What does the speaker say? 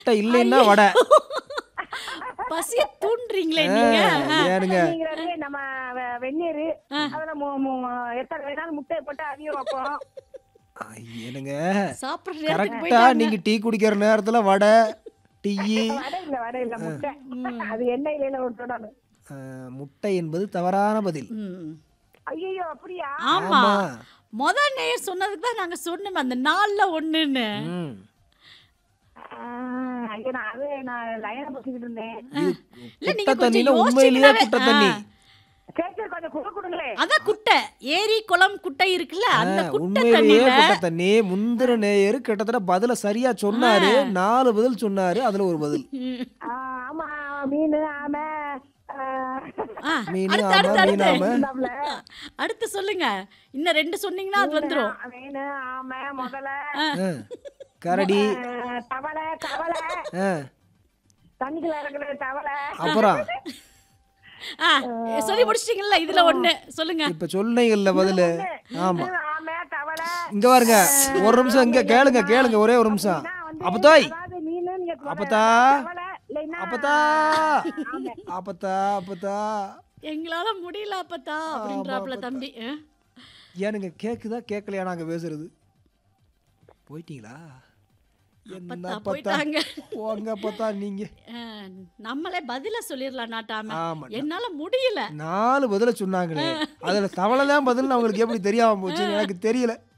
முட்டை இல்லைன்னா வடை பசிய தூண்டுறீங்களே நீங்க ஆ, ஏனுங்க நீங்கிறது நம்ம வெ- வெந்நீர் அதுல மு- மு- எத்தனை வேணாலும் முட்டையை போட்டு அவிய வைப்போம் ஆ, ஏனுங்க சாப்பிடுற நேரத்துக்கு கரெக்டா போயிட்டாங்க நீங்க டீ குடிக்கிற நேரத்துல வடை டீ வடை இல்ல வடை இல்ல முட்டை அது எண்ணெயில ஒரு தொடரும் முட்டை என்பது தவறான பதில் ம். ஐயோ அப்படியா ஆமா ஆமா முத நேயர் சொன்னதுக்கு தான் நாங்க சொன்னோம் அந்த நாள்ல ஒண்ணுன்னு ம். ஆ, ஐயோ நான் அது நான் லைனை பசிக்கிட்டு இருந்தேன் இல்ல நீங்க குட்டை கொஞ்சம் தண்ணினா உண்மையிலேயே யோசிச்சீங்கன்னாவே- குட்டை தண்ணி ஆ. சரி சரி கொஞ்சம் குடு கொடுங்களே அதான் குட்டை ஏரி குளம் குட்டை இருக்குல்ல அந்த ஆ, குட்டை உண்மையிலேயே தண்ணியில குட்டை தண்ணி முந்திர நேயர் கிட்டத்தட்ட பதில சரியா சொன்னாரு நாலு பதில் சொன்னாரு அதுல ஒரு பதில் ம். ஆ, ஆமா மீன் ஆமை ஆ, ஆ, மீன் அடுத்து ஆமை அடுத்து அடுத்து மீனாம இந்தாப்புல. அடுத்து சொல்லுங்க இன்னும் ரெண்டு சொன்னீங்கன்னா அது வந்துரும் மீன் ஆமை முதல ஆ, கரடி தவளை தவளை ஆ, தண்ணிக்குள்ள இறங்குற தவளை அப்புறம் ஆ, சொல்லி முடிச்சிட்டீங்கல்ல இதுல ஒண்ணு சொல்லுங்க இப்ப சொன்னீங்கல்ல பதிலு ஆமா மீன், ஆமை தவளை இங்க பாருங்க ஒரு நிமிஷம் இங்க கேளுங்க கேளுங்க ஒரே ஒரு நிமிஷம் நான் வந்து அப்பதாய் அதாவது மீன் நீங்க சொல்ற அப்பத்தா தவளை இல்லைன்னா அப்பத்தா அப்பத்தா அப்பத்தா எங்களால முடியல அப்பத்தா அப்படின்றாப்ல தம்பி ஆ? ஏனுங்க கேக்குதா கேட்கலையா நாங்க பேசுறது போயிட்டீங்களா என்ன அப்பத்தா அப்பத்தா போயிட்டாங்க போங்க அப்பத்தா நீங்க ஆ, நம்மளே பதில சொல்லிடலாம் நாட்டாம ஆமா என்னால முடியல நாலு பதில சொன்னாங்களே அதுல தவளை தான் பதில் அவங்களுக்கு எப்படி தெரியாம போச்சு எனக்கு தெரியல